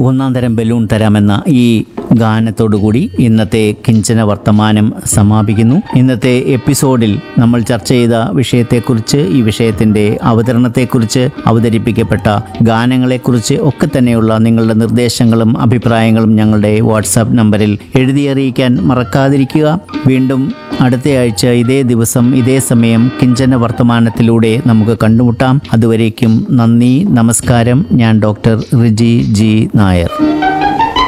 ഒന്നാം തരം ബലൂൺ തരാമെന്ന ഈ ഗാനത്തോടുകൂടി ഇന്നത്തെ കിഞ്ചന വർത്തമാനം സമാപിക്കുന്നു ഇന്നത്തെ എപ്പിസോഡിൽ നമ്മൾ ചർച്ച ചെയ്ത വിഷയത്തെക്കുറിച്ച് ഈ വിഷയത്തിൻ്റെ അവതരണത്തെക്കുറിച്ച് അവതരിപ്പിക്കപ്പെട്ട ഗാനങ്ങളെക്കുറിച്ച് ഒക്കെ തന്നെയുള്ള നിങ്ങളുടെ നിർദ്ദേശങ്ങളും അഭിപ്രായങ്ങളും ഞങ്ങളുടെ വാട്സാപ്പ് നമ്പറിൽ എഴുതി അറിയിക്കാൻ മറക്കാതിരിക്കുക വീണ്ടും അടുത്തയാഴ്ച ഇതേ ദിവസം ഇതേ സമയം കിഞ്ചന വർത്തമാനത്തിലൂടെ നമുക്ക് കണ്ടുമുട്ടാം അതുവരേക്കും നന്ദി നമസ്കാരം ഞാൻ ഡോക്ടർ റിജി ജി നായർ